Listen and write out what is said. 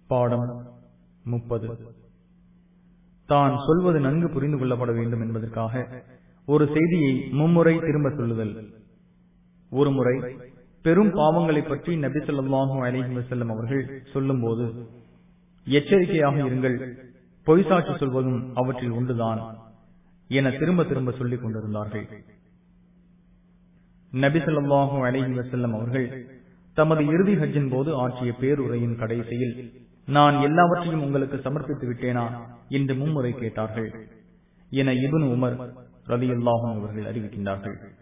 பாடம் முப்பது தான் சொல்வது நன்கு புரிந்து கொள்ளப்பட வேண்டும் என்பதற்காக ஒரு செய்தியை மும்முறை திரும்ப சொல்லுதல் ஒரு முறை பெரும் பாவங்களை பற்றி நபி சொல்லாஹு அலிஹி வசல்லம் அவர்கள் சொல்லும் போது எச்சரிக்கையாக இருங்கள் பொய் சாட்சி சொல்வதும் அவற்றில் ஒன்றுதான் என திரும்ப திரும்ப சொல்லிக் கொண்டிருந்தார்கள் நபி சொல்லாஹு அலிஹி வசல்லம் அவர்கள் தமது இறுதி ஹஜ்ஜின் போது ஆற்றிய பேருரையின் கடைசியில் நான் எல்லாவற்றையும் உங்களுக்கு சமர்ப்பித்து விட்டேனா என்று மும்முறை கேட்டார்கள் என இபுன் உமர் ரதி அல்லாஹும் அவர்கள் அறிவிக்கின்றார்கள்